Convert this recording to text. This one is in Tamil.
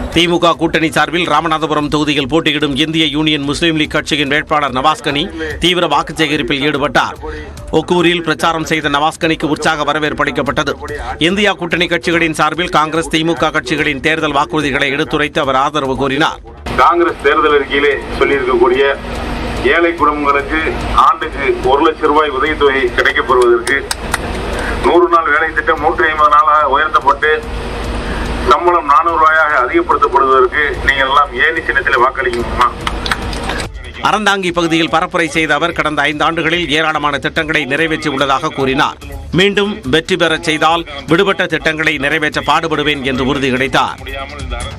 திமுக கூட்டணி சார்பில் ராமநாதபுரம் தொகுதியில் போட்டியிடும் இந்திய யூனியன் முஸ்லீம் லீக் கட்சியின் வேட்பாளர் நவாஸ்கனி தீவிர வாக்கு சேகரிப்பில் ஈடுபட்டார் ஒக்கூரில் பிரச்சாரம் செய்த நவாஸ்கனிக்கு உற்சாக வரவேற்பு அளிக்கப்பட்டது இந்தியா கூட்டணி கட்சிகளின் சார்பில் காங்கிரஸ் திமுக கட்சிகளின் தேர்தல் வாக்குறுதிகளை எடுத்துரைத்து அவர் ஆதரவு கோரினார் காங்கிரஸ் தேர்தல் அறிக்கையிலே சொல்லியிருக்கக்கூடிய ஏழை குடும்பங்களுக்கு ஆண்டுக்கு ஒரு லட்சம் ரூபாய் உதவித்தொகை கிடைக்கப்பெறுவதற்கு நூறு நாள் வேலை திட்டம் நூற்றி ஐம்பது நாளாக உயர்த்தப்பட்டு சம்பளம் நானூறு ரூபாயாக அதிகப்படுத்தப்படுவதற்கு நீங்கள் எல்லாம் ஏனி சின்னத்தில் வாக்களிக்கணுமா அறந்தாங்கி பகுதியில் பரப்புரை செய்த அவர் கடந்த ஐந்து ஆண்டுகளில் ஏராளமான திட்டங்களை நிறைவேற்றி உள்ளதாக கூறினார் மீண்டும் வெற்றி பெறச் செய்தால் விடுபட்ட திட்டங்களை நிறைவேற்ற பாடுபடுவேன் என்று உறுதியளித்தார் முடியாமல் இந்த அரசு